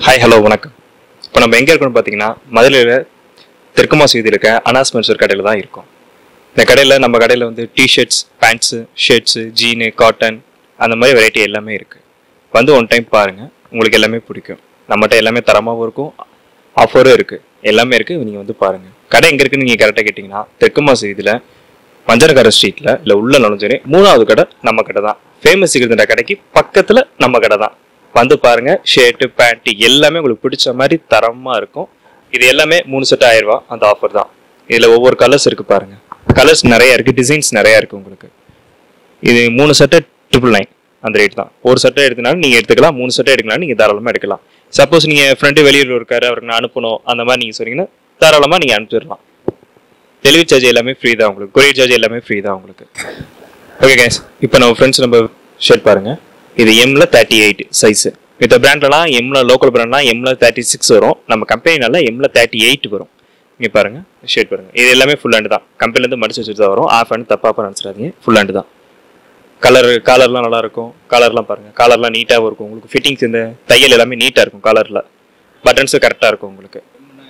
hi hello வணக்கம் இப்போ நம்ம எங்கே இருக்கோம்னு பார்த்தீங்கன்னா மதுரையில் தெற்கு மாசு வீதியில் இருக்க அனாஸ் மென்சர் கடையில் தான் இருக்கோம் இந்த கடையில் நம்ம கடையில் வந்து T-shirts pants shirts jean cotton அந்த மாதிரி வெரைட்டி எல்லாமே இருக்குது வந்து ஒன் டைம் பாருங்கள் உங்களுக்கு எல்லாமே பிடிக்கும் நம்மகிட்ட எல்லாமே தரமாகவும் இருக்கும் ஆஃபரும் இருக்குது எல்லாமே இருக்குது நீங்கள் வந்து பாருங்கள் கடை எங்கே இருக்குன்னு நீங்கள் கரெக்டாக கேட்டிங்கன்னா தெற்கு மாசு வீதியில் மஞ்சனக்கார ஸ்ட்ரீட்டில் இல்லை உள்ள நுழைஞ்சோனே மூணாவது கடை நம்ம கடை தான் ஃபேமஸ் இருக்கிற கடைக்கு பக்கத்தில் நம்ம கடை தான் வந்து பாருங்க ஷர்ட்டு பேண்ட்டு எல்லாமே உங்களுக்கு பிடிச்ச மாதிரி தரமாக இருக்கும் இது எல்லாமே மூணு செட் ஆயிரம் ரூபாய் அந்த ஆஃபர் தான் இதில் ஒவ்வொரு கலர்ஸ் இருக்கு பாருங்க கலர்ஸ் நிறைய இருக்கு டிசைன்ஸ் நிறைய இருக்கு உங்களுக்கு இது மூணு சட்டை ட்ரிபிள் நைன் அந்த ரேட் தான் ஒரு சட்டை எடுத்தனாலும் நீங்கள் எடுத்துக்கலாம் மூணு சட்டை எடுக்கலாம் நீங்கள் தாராளமாக எடுக்கலாம் சப்போஸ் நீங்கள் ஃப்ரெண்டு வெளியூர் இருக்காரு அவருக்கு நான் அனுப்பணும் அந்த மாதிரி நீங்கள் சொன்னீங்கன்னா தாராளமாக நீங்கள் அனுப்பிச்சிடலாம் டெலிவரி சார்ஜ் எல்லாமே ஃப்ரீ தான் உங்களுக்கு கொரியர் சார்ஜ் எல்லாமே ஃப்ரீ தான் உங்களுக்கு ஓகே கேஸ் இப்போ நம்ம ஃப்ரெண்ட்ஸ் நம்ம ஷர்ட் பாருங்க இது எம்ல தேர்ட்டி எயிட் சைஸ் இந்த பிராண்ட்லாம் எம்ல லோக்கல் பிராண்ட்லாம் எம்ல தேர்ட்டி சிக்ஸ் வரும் நம்ம கம்பெனினால எம்ல தேர்ட்டி எயிட் வரும் இங்கே பாருங்க ஷர்ட் பாருங்க இது எல்லாமே ஃபுல் ஹேண்ட் தான் கம்பெனிலேருந்து மடிச்சு வச்சுட்டு தான் வரும் ஆஃப் ஹேண்ட் தப்பாக நினச்சிடாதீங்க ஃபுல் ஹேண்ட் தான் கலர் காலர்லாம் நல்லா இருக்கும் காலர்லாம் பாருங்க காலர்லாம் நீட்டாகவும் இருக்கும் உங்களுக்கு ஃபிட்டிங்ஸ் இந்த தையல் எல்லாமே நீட்டாக இருக்கும் காலரில் பட்டன்ஸும் கரெக்டாக இருக்கும் உங்களுக்கு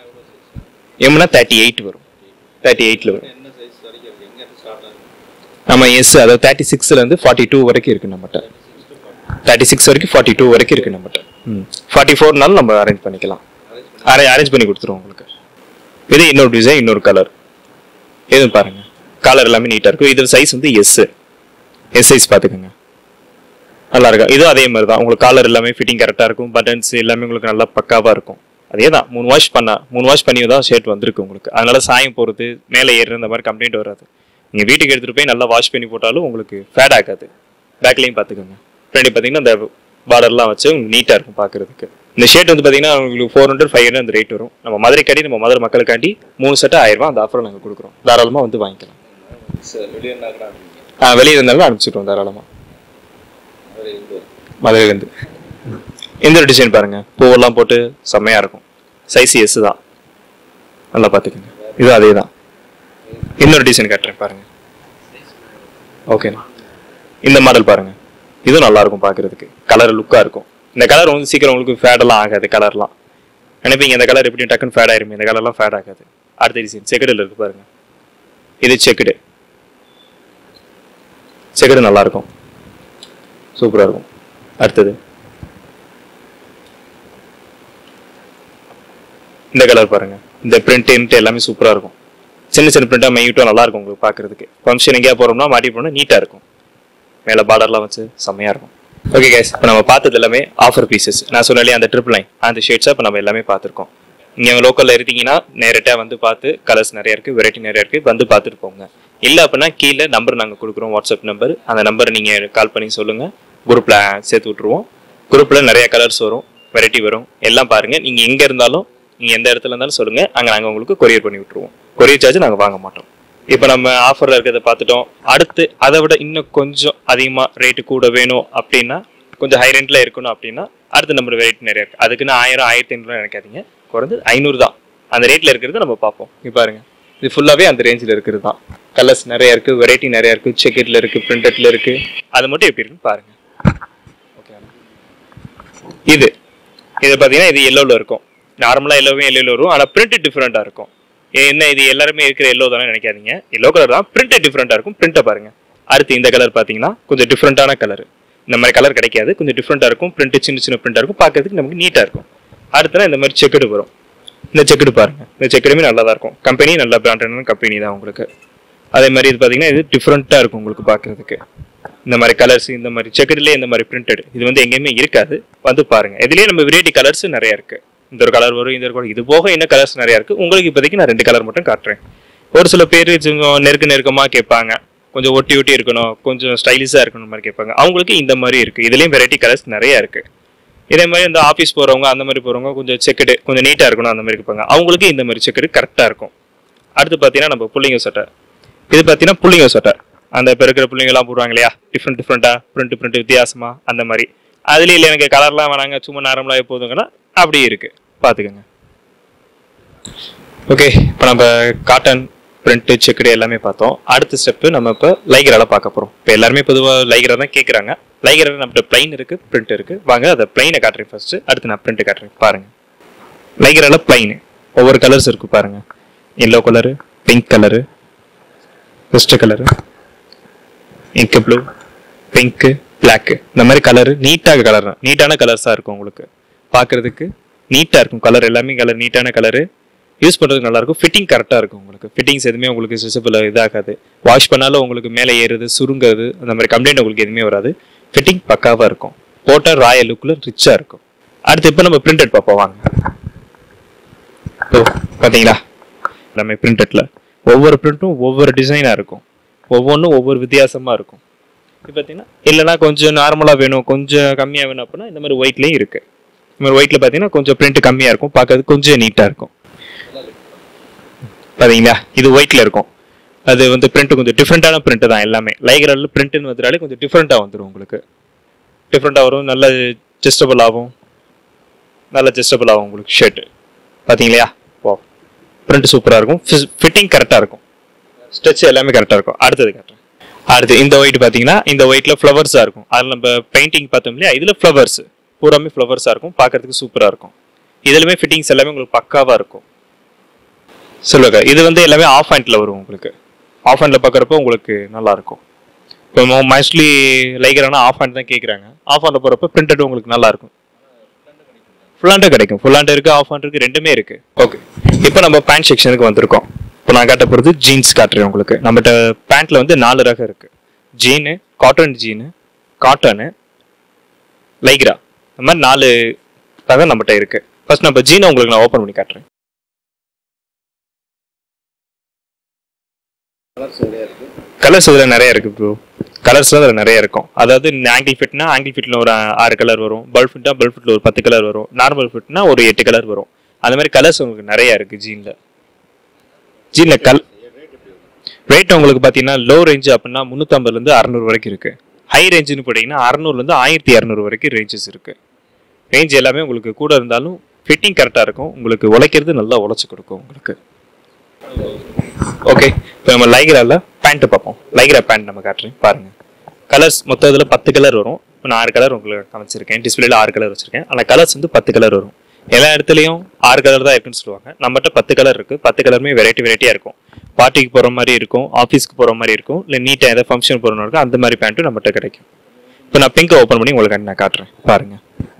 எம்னா தேர்ட்டி எயிட் வரும் தேர்ட்டி எயிட்டில் வரும் என்ன சைஸ் வரைக்கும் இருக்கு எங்க இருந்து ஸ்டார்ட் ஆகுது நம்ம எஸ் அதாவது தேர்ட்டி சிக்ஸ்லேருந்து ஃபார்ட்டி டூ வரைக்கும் இருக்கு நம்மகிட்ட தேர்ட்டி சிக்ஸ் வரைக்கும் ஃபார்ட்டி டூ வரைக்கும் இருக்கு நம்மகிட்ட ம் ஃபார்ட்டி ஃபோர்னாலும் நம்ம அரேஞ்ச் பண்ணிக்கலாம் அரே அரேஞ்ச் பண்ணி கொடுத்துருவோம் உங்களுக்கு இது இன்னொரு டிசைன் இன்னொரு கலர் இது பாருங்க கலர் எல்லாமே நீட்டாக இருக்கும் இது சைஸ் வந்து எஸ் எஸ் சைஸ் பார்த்துக்கோங்க நல்லா இருக்கும் இதுவும் அதே மாதிரி தான் உங்களுக்கு காலர் எல்லாமே ஃபிட்டிங் கரெக்டாக இருக்கும் பட்டன்ஸ் எல்லாமே உங்களுக்கு நல்லா பக்காவாக இருக்கும் அதே தான் மூணு வாஷ் பண்ணா மூணு வாஷ் பண்ணி தான் ஷர்ட் வந்திருக்கு உங்களுக்கு அதனால சாயம் போகிறது மேலே ஏறுற இந்த மாதிரி கம்ப்ளைண்ட் வராது நீங்கள் வீட்டுக்கு எடுத்துகிட்டு போய் நல்லா வாஷ் பண்ணி போட்டாலும் உங்களுக்கு ஃபேட் ஆகாது பேக்லேயும் பார்த்துக்கோங்க ஃப்ரெண்டு பார்த்தீங்கன்னா இந்த பார்டர்லாம் வச்சு உங்களுக்கு நீட்டாக இருக்கும் பார்க்குறதுக்கு இந்த ஷர்ட் வந்து பார்த்தீங்கன்னா உங்களுக்கு ஃபோர் ஹண்ட்ரட் ஃபைவ் ஹண்ட்ரட் அந்த ரேட் வரும் நம்ம மதுரை கடி நம்ம மதுரை மக்களுக்காண்டி மூணு செட்டு ஆயிரம் ரூபாய் அந்த ஆஃபரை நாங்கள் கொடுக்குறோம் தாராளமாக வந்து வாங்கிக்கலாம் சார் வெளியே இருந்தா ஆ வெளியே இருந்தாலும் அனுப்பிச்சிடுவோம் தாராளமாக அவர் இருந்து மதுரையிலேருந்து இந்த ஒரு டிசைன் பாருங்க பூவெல்லாம் போட்டு செம்மையாக இருக்கும் சைஸ் எஸ் தான் நல்லா பார்த்துக்கோங்க இது அதே தான் இன்னொரு டிசைன் காட்டுறேன் பாருங்க ஓகேண்ணா இந்த மாடல் பாருங்க இதுவும் நல்லா இருக்கும் பார்க்கறதுக்கு கலர் லுக்காக இருக்கும் இந்த கலர் வந்து சீக்கிரம் உங்களுக்கு ஃபேடெல்லாம் ஆகாது கலர்லாம் நினைப்பீங்க இந்த கலர் எப்படி டக்குன்னு ஃபேட் ஆயிருமே இந்த கலர்லாம் ஃபேட் ஆகாது அடுத்த டிசைன் செக்கடில் இருக்கு பாருங்க இது செக்குடு செக்குடு நல்லா இருக்கும் சூப்பராக இருக்கும் அடுத்தது இந்த கலர் பாருங்க இந்த பிரிண்ட் இன்ட் எல்லாமே சூப்பராக இருக்கும் சின்ன சின்ன பிரிண்டாக மையூட்டாக நல்லா இருக்கும் உங்களுக்கு பார்க்கறதுக்கு ஃபங்க்ஷன் எங்கேயா போகிறோம்னா மாட்டி போனால் நீட்டாக இருக்கும் மேலே பார்டர்லாம் வச்சு செம்மையாக இருக்கும் ஓகே கேஸ் இப்போ நம்ம பார்த்தது எல்லாமே ஆஃபர் பீசஸ் நான் சொன்னாலே அந்த ட்ரிபிள் லைன் அந்த ஷேட்ஸாக இப்போ நம்ம எல்லாமே பார்த்துருக்கோம் நீங்கள் லோக்கலில் இருந்தீங்கன்னா நேரட்டாக வந்து பார்த்து கலர்ஸ் நிறைய இருக்குது வெரைட்டி நிறைய இருக்குது வந்து பார்த்துட்டு போங்க இல்லை அப்படின்னா கீழே நம்பர் நாங்கள் கொடுக்குறோம் வாட்ஸ்அப் நம்பர் அந்த நம்பர் நீங்கள் கால் பண்ணி சொல்லுங்கள் குரூப்பில் சேர்த்து விட்ருவோம் குரூப்பில் நிறைய கலர்ஸ் வரும் வெரைட்டி வரும் எல்லாம் பாருங்கள் நீங்கள் எங்கே இருந்தாலும் நீங்கள் எந்த இடத்துல இருந்தாலும் சொல்லுங்கள் அங்கே நாங்கள் உங்களுக்கு கொரியர் பண்ணி விட்ருவோம் கொரியர் சார்ஜ் நாங்கள் வாங்க மாட்டோம் இப்போ நம்ம ஆஃபரில் இருக்கிறத பார்த்துட்டோம் அடுத்து அதை விட இன்னும் கொஞ்சம் அதிகமாக ரேட்டு கூட வேணும் அப்படின்னா கொஞ்சம் ஹை ரெண்டில் இருக்கணும் அப்படின்னா அடுத்த நம்பர் வெரைட்டி நிறைய இருக்குது அதுக்குன்னு ஆயிரம் ஆயிரத்தி ஐநூறுலாம் நினைக்காதீங்க குறைஞ்சது ஐநூறு தான் அந்த ரேட்டில் இருக்கிறத நம்ம பார்ப்போம் இங்க பாருங்க இது ஃபுல்லாகவே அந்த ரேஞ்சில் இருக்கிறது தான் கலர்ஸ் நிறைய இருக்குது வெரைட்டி நிறைய இருக்குது செக்கெட்டில் இருக்குது பிரிண்டட்ல இருக்குது அது மட்டும் எப்படி இருக்குன்னு பாருங்க ஓகே இது இது பார்த்தீங்கன்னா இது எல்லோவில் இருக்கும் நார்மலாக எல்லோவே எல்லோவில் வரும் ஆனால் பிரிண்ட் டிஃப்ரெண்ட்டாக இருக்கும் ஏ, என்ன இது எல்லாருமே இருக்கிற எல்லோ தானே நினைக்காதீங்க எல்லோ கலர் தான் பிரிண்ட் டிஃப்ரெண்ட்டாக இருக்கும் பிரிண்ட்டை பாருங்க அடுத்து இந்த கலர் பார்த்தீங்கன்னா கொஞ்சம் டிஃப்ரெண்ட்டான கலர் இந்த மாதிரி கலர் கிடைக்காது கொஞ்சம் டிஃப்ரெண்ட்டாக இருக்கும் பிரிண்ட் சின்ன சின்ன பிரிண்டாக இருக்கும் பார்க்கறதுக்கு நமக்கு நீட்டாக இருக்கும் அடுத்தனா இந்த மாதிரி செக்குடு வரும் இந்த செக்குடு பாருங்க இந்த செக்குடுமே நல்லா தான் இருக்கும் கம்பெனி நல்ல பிராண்டான கம்பெனி தான் உங்களுக்கு அதே மாதிரி இது பார்த்தீங்கன்னா இது டிஃப்ரெண்ட்டாக இருக்கும் உங்களுக்கு பார்க்கறதுக்கு இந்த மாதிரி கலர்ஸ் இந்த மாதிரி செக்குடுலேயே இந்த மாதிரி பிரிண்டட் இது வந்து எங்கேயுமே இருக்காது வந்து பாருங்க இதுலேயே நம்ம வெரைட்டி கலர்ஸ் நிறைய இருக்கு இந்த ஒரு கலர் வரும் இந்த ஒரு colour- இது போக இன்னும் கலர்ஸ் நிறைய இருக்கு உங்களுக்கு இப்போதைக்கு நான் ரெண்டு கலர் மட்டும் காட்டுறேன் ஒரு சில பேர் கொஞ்சம் நெருக்க நெருக்கமாக கேட்பாங்க கொஞ்சம் ஒட்டி ஒட்டி இருக்கணும் கொஞ்சம் ஸ்டைலிஷாக இருக்கணும் மாதிரி கேட்பாங்க அவங்களுக்கு இந்த மாதிரி இருக்கு இதுலேயும் வெரைட்டி கலர்ஸ் நிறைய இருக்கு இதே மாதிரி இந்த ஆஃபீஸ் போகிறவங்க அந்த மாதிரி போகிறவங்க கொஞ்சம் செக்குடு கொஞ்சம் நீட்டாக இருக்கணும் அந்த மாதிரி இருப்பாங்க அவங்களுக்கு இந்த மாதிரி செக்குடு கரெக்டாக இருக்கும் அடுத்து பார்த்தீங்கன்னா நம்ம புள்ளிங்க சட்டை இது பார்த்தீங்கன்னா புள்ளிங்க சட்டை அந்த இப்போ இருக்கிற பிள்ளைங்கலாம் போடுவாங்க இல்லையா டிஃப்ரெண்ட் டிஃப்ரெண்ட்டாக பிரிண்ட் பிரிண்ட் வித்தியாசமாக அந்த மாதிரி அதுலேயும் இல்லை எனக்கு கலர்லாம் வேணாங்க சும்மா நார்மலாக போதுங்கன்னா அப்படி இருக்குது பார்த்துக்கோங்க ஓகே இப்போ நம்ம காட்டன் பிரிண்ட் செக்குடு எல்லாமே பார்த்தோம் அடுத்த ஸ்டெப்பு நம்ம இப்போ லைக்ரால பார்க்க போகிறோம் இப்போ எல்லாருமே பொதுவாக லைக்ரா தான் கேட்குறாங்க லைகர் நம்மகிட்ட பிளைன் இருக்கு பிரிண்ட் இருக்கு வாங்க அதை பிளைனை காட்டுறேன் ஃபர்ஸ்ட் அடுத்து நான் பிரிண்ட் காட்டுறேன் பாருங்க லைகரால பிளைன் ஒவ்வொரு கலர்ஸ் இருக்கு பாருங்க yellow colour pink colour west colour ink blue pink black இந்த மாதிரி கலரு நீட்டாக கலர் நீட்டான கலர்ஸாக இருக்கும் உங்களுக்கு பார்க்கறதுக்கு நீட்டாக இருக்கும் கலர் எல்லாமே கலர் நீட்டான கலரு யூஸ் பண்ணுறதுக்கு நல்லா இருக்கும் ஃபிட்டிங் கரெக்டாக இருக்கும் உங்களுக்கு ஃபிட்டிங்ஸ் எதுவுமே உங்களுக்கு ஸ்ட்ரெச்சபிள் இதாகாது வாஷ் பண்ணாலும் உங்களுக்கு மேலே ஏறுது சுருங்குறது அந்த மாதிரி கம்ப்ளைண்ட் உங்களுக்கு எதுவுமே வராது ஃபிட்டிங் பக்காவாக இருக்கும் போட்டால் ராயல் லுக்கில் ரிச்சாக இருக்கும் அடுத்து இப்போ நம்ம பிரிண்டட் பார்ப்போம் வாங்க ஓ பார்த்தீங்களா நம்ம பிரிண்டட்ல ஒவ்வொரு பிரிண்ட்டும் ஒவ்வொரு டிசைனாக இருக்கும் ஒவ்வொன்றும் ஒவ்வொரு வித்தியாசமாக இருக்கும் இப்போ பார்த்தீங்கன்னா இல்லைனா கொஞ்சம் நார்மலாக வேணும் கொஞ்சம் கம்மியாக வேணும் அப்படின்னா இந்த மாதிரி ஒயிட்லேயும் இருக்குது இந்த மாதிரி ஒயிட்டில் பார்த்தீங்கன்னா கொஞ்சம் பிரிண்ட் கம்மியாக இருக்கும் பார்க்கறதுக்கு கொஞ்சம் நீட்டாக இருக்கும் பார்த்தீங்களா இது ஒயிட்டில் இருக்கும் அது வந்து பிரிண்ட் கொஞ்சம் டிஃப்ரெண்ட்டான பிரிண்ட் தான் எல்லாமே லைக்ரால பிரிண்ட்னு வந்துட்டாலே கொஞ்சம் டிஃப்ரெண்ட்டாக வந்துடும் உங்களுக்கு டிஃப்ரெண்ட்டாக வரும் நல்ல ஜஸ்டபிள் ஆகும் நல்ல ஜஸ்டபிள் ஆகும் உங்களுக்கு ஷர்ட் பார்த்தீங்களா ஓ பிரிண்ட் சூப்பராக இருக்கும் ஃபிட்டிங் கரெக்டாக இருக்கும் ஸ்ட்ரெச் எல்லாமே கரெக்டாக இருக்கும் அடுத்தது காட்டுறேன் அடுத்து இந்த ஒயிட் பார்த்தீங்கன்னா இந்த ஒயிட்ல ஃப்ளவர்ஸாக இருக்கும் அதில் நம்ம பெயிண்டிங் பார்த்தோம் இல்லையா இதில் ஃப்ளவர்ஸ் பூராமே ஃப்ளவர்ஸாக இருக்கும் பார்க்கறதுக்கு சூப்பராக இருக்கும் இதுலயுமே ஃபிட்டிங்ஸ் எல்லாமே உங்களுக்கு பக்காவாக இருக்கும் சொல்லுங்க இது வந்து எல்லாமே ஆஃப் ஹேண்ட்ல வரும் உங்களுக்கு ஆஃப் ஹேண்ட்ல பார்க்குறப்போ உங்களுக்கு நல்லா இருக்கும் இப்போ மோஸ்ட்லி லைகரானா ஆஃப் ஹேண்ட் தான் கேட்குறாங்க ஆஃப் ஹேண்ட்ல போகிறப்ப பிரிண்டட் உங்களுக்கு நல்லா இருக்கும் ஃபுல் ஹேண்டும் கிடைக்கும் ஃபுல் ஹேண்ட் இருக்கு ஆஃப் ஹேண்ட் இருக்கு ரெண்டுமே இருக்கு ஓகே இப்போ நம்ம பேண்ட் செக்ஷனுக்கு வந்திருக்கோம் இப்போ நான் காட்ட போகிறது ஜீன்ஸ் காட்டுறேன் உங்களுக்கு நம்மகிட்ட பேண்ட்ல வந்து நாலு ரகம் இருக்கு jean cotton jean cotton Lycra இந்த மாதிரி நாலு ரகம் நம்மகிட்ட இருக்கு ஃபர்ஸ்ட் நம்ம ஜீனை உங்களுக்கு நான் ஓப்பன் பண்ணி காட்டுறேன் கலர்ஸ் நிறையா இருக்கு கலர்ஸ் இதில் நிறைய இருக்கு ப்ரோ கலர்ஸ்லாம் அதில் நிறைய இருக்கும் அதாவது ஆங்கிள் ஃபிட்னா ஆங்கிள் ஃபிட்ல ஒரு ஆறு கலர் வரும் பல்ப் ஃபிட்னா பல்ப் ஃபிட்ல ஒரு பத்து கலர் வரும் நார்மல் ஃபிட்னா ஒரு எட்டு கலர் வரும் அந்த மாதிரி கலர்ஸ் உங்களுக்கு நிறைய இருக்கு ஜீன்ல ஜீன்ல கல் ரேட் உங்களுக்கு பார்த்தீங்கன்னா லோ ரேஞ்ச் அப்படின்னா முந்நூற்றம்பதுலேருந்து அறநூறு வரைக்கும் இருக்கு ஹை ரேஞ்சுன்னு போட்டிங்கன்னா அறநூறுலேருந்து ஆயிரத்தி இரநூறு வரைக்கும் ரேஞ்சஸ் இருக்கு ரேஞ்ச் எல்லாமே உங்களுக்கு கூட இருந்தாலும் ஃபிட்டிங் கரெக்டாக இருக்கும் உங்களுக்கு உழைக்கிறது நல்லா உழைச்சி கொடுக்கும் உங்களுக்கு ஓகே இப்போ நம்ம லைக்ரால பேண்ட் பார்ப்போம் லைக்ரா பேண்ட் நம்ம காட்டுறேன் பாருங்க கலர்ஸ் மொத்தம் இதில் பத்து கலர் வரும் இப்போ நான் ஆறு கலர் உங்களுக்கு காமிச்சிருக்கேன் டிஸ்பிளேல ஆறு கலர் வச்சிருக்கேன் ஆனால் கலர்ஸ் வந்து பத்து கலர் வரும் எல்லா இடத்துலையும் ஆறு கலர் தான் இருக்குன்னு சொல்லுவாங்க நம்மகிட்ட பத்து கலர் இருக்கு பத்து கலருமே வெரைட்டி வெரைட்டியாக இருக்கும் பார்ட்டிக்கு போகிற மாதிரி இருக்கும் ஆஃபீஸ்க்கு போகிற மாதிரி இருக்கும் இல்லை நீட்டாக ஏதாவது ஃபங்க்ஷன் போகிற இருக்கும் அந்த மாதிரி பேண்ட்டும் நம்மகிட்ட கிடைக்கும் இப்போ நான் பிங்கை ஓப்பன் பண்ணி உங்களுக்கு நான் காட்டுறேன் பாருங்க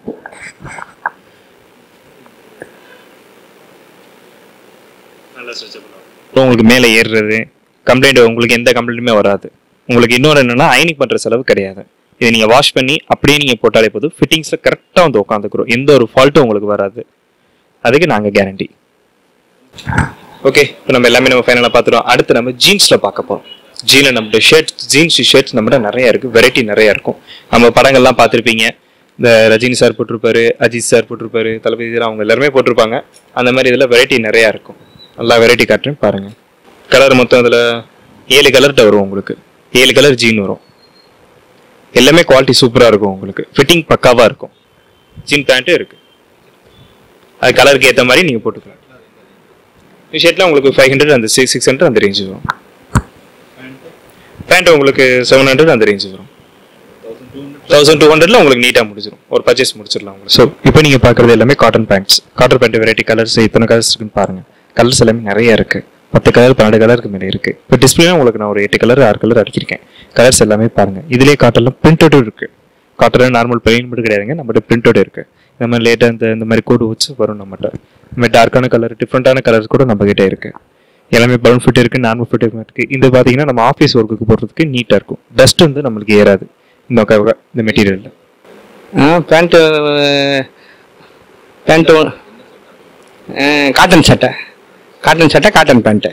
நல்லா அப்புறம் உங்களுக்கு மேலே ஏறுறது கம்ப்ளைண்ட் உங்களுக்கு எந்த கம்ப்ளைண்ட்டுமே வராது உங்களுக்கு இன்னொரு என்னன்னா அயனிங் பண்ணுற செலவு கிடையாது இதை நீங்கள் வாஷ் பண்ணி அப்படியே நீங்கள் போட்டாலே போதும் ஃபிட்டிங்ஸில் கரெக்டாக வந்து உட்காந்துக்கிறோம் எந்த ஒரு ஃபால்ட்டும் உங்களுக்கு வராது அதுக்கு நாங்கள் கேரண்டி ஓகே இப்போ நம்ம எல்லாமே நம்ம ஃபைனலாக பார்த்துருவோம் அடுத்து நம்ம ஜீன்ஸில் பார்க்க போகிறோம் ஜீனில் நம்மகிட்ட ஷர்ட் ஜீன்ஸ் ஷர்ட்ஸ் நம்மகிட்ட நிறைய இருக்குது வெரைட்டி நிறைய இருக்கும் நம்ம படங்கள்லாம் பார்த்துருப்பீங்க இந்த ரஜினி சார் போட்டிருப்பாரு அஜித் சார் போட்டிருப்பாரு தளபதி அவங்க எல்லாருமே போட்டிருப்பாங்க அந்த மாதிரி இதில் வெரைட்டி நிறையா இருக்கும் நல்லா வெரைட்டி காட்டுறேன் பாருங்க கலர் மொத்தம் அதில் ஏழு கலர்கிட்ட வரும் உங்களுக்கு ஏழு கலர் ஜீன் வரும் எல்லாமே குவாலிட்டி சூப்பராக இருக்கும் உங்களுக்கு ஃபிட்டிங் பக்காவாக இருக்கும் ஜீன் பேண்ட்டும் இருக்கு அது கலருக்கு ஏற்ற மாதிரி நீங்கள் போட்டுக்கலாம் ஷர்ட்லாம் உங்களுக்கு ஃபைவ் ஹண்ட்ரட் அந்த சிக்ஸ் சிக்ஸ் ஹண்ட்ரட் அந்த ரேஞ்சு வரும் பேண்ட் உங்களுக்கு செவன் ஹண்ட்ரட் அந்த ரேஞ்சு வரும் தௌசண்ட் டூ ஹண்ட்ரட்ல உங்களுக்கு நீட்டாக முடிச்சிடும் ஒரு பர்ச்சேஸ் முடிச்சிடலாம் உங்களுக்கு ஸோ இப்போ நீங்கள் பார்க்குறது எல்லாமே cotton pants cotton pant variety colours இத்தனை கலர்ஸ் இருக்குன்னு பாருங்க கலர்ஸ் எல்லாமே நிறைய இருக்கு பத்து கலர் பன்னெண்டு கலருக்கு மேலே இருக்கு இப்போ டிஸ்பிளே உங்களுக்கு நான் ஒரு எட்டு கலர் ஆறு கலர் அடிச்சிருக்கேன் கலர்ஸ் எல்லாமே பாருங்க இதுலேயே காட்டன்ல பிரிண்டடும் இருக்கு காட்டன் நார்மல் பிளைன் மட்டும் கிடையாதுங்க நம்மகிட்ட பிரிண்டட் இருக்கு இந்த மாதிரி லேட்டாக இந்த இந்த மாதிரி கோடு வச்சு வரும் நம்மகிட்ட இந்த மாதிரி டார்க்கான கலர் டிஃப்ரெண்டான கலர்ஸ் கூட நம்ம கிட்ட இருக்கு எல்லாமே பலூன் ஃபிட் இருக்கு நார்மல் ஃபிட் இருக்கு இந்த பார்த்தீங்கன்னா நம்ம ஆஃபீஸ் ஒர்க்குக்கு போடுறதுக்கு நீட்டாக இருக்கும் டஸ்ட் வந்து நம்மளுக்கு ஏறாது இந்த க- இந்த மெட்டீரியலில் ஆ பேண்ட்டு பேண்ட்டு காட்டன் சட்டை காட்டன் சட்டை காட்டன் பேண்ட்டு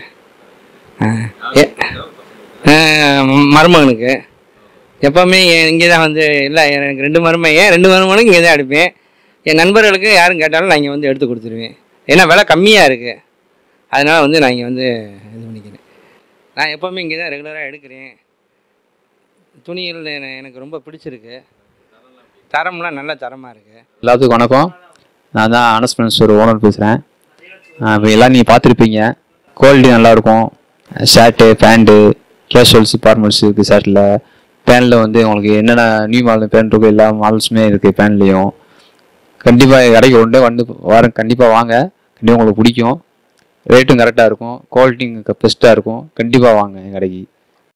மருமகனுக்கு எப்போவுமே இங்கே தான் வந்து இல்லை எனக்கு ரெண்டு மருமையன் ரெண்டு மருமகனுக்கு இங்கே தான் எடுப்பேன் என் நண்பர்களுக்கு யாரும் கேட்டாலும் நான் இங்கே வந்து எடுத்து கொடுத்துருவேன் ஏன்னா விலை கம்மியாக இருக்குது அதனால் வந்து நான் இங்கே வந்து இது பண்ணிக்கிறேன் நான் எப்போவுமே இங்கே தான் ரெகுலராக எடுக்கிறேன் துணிகள் என- எனக்கு ரொம்ப பிடிச்சிருக்கு தரம்லாம் நல்ல தரமாக இருக்குது எல்லாத்துக்கும் வணக்கம் நான் தான் அனஸ் ஃப்ரெண்ட்ஸ் ஒரு ஓனர் பேசுகிறேன் இப்போ எல்லாம் நீங்கள் பார்த்துருப்பீங்க குவாலிட்டி நல்லாயிருக்கும் ஷர்ட்டு பேண்ட்டு கேஷுவல்ஸ் ஃபார்மல்ஸ் இருக்குது ஷர்ட்டில் பேனில் வந்து உங்களுக்கு என்னென்ன நியூ மாடல் பேன் இருக்கோ எல்லா மாடல்ஸுமே இருக்குது பேன்லேயும் கண்டிப்பாக கடைக்கு ஒன்று வந்து வாரம் கண்டிப்பாக வாங்க கண்டிப்பாக உங்களுக்கு பிடிக்கும் ரேட்டும் கரெக்டாக இருக்கும் குவாலிட்டியும் பெஸ்ட்டாக இருக்கும் கண்டிப்பாக வாங்க என் கடைக்கு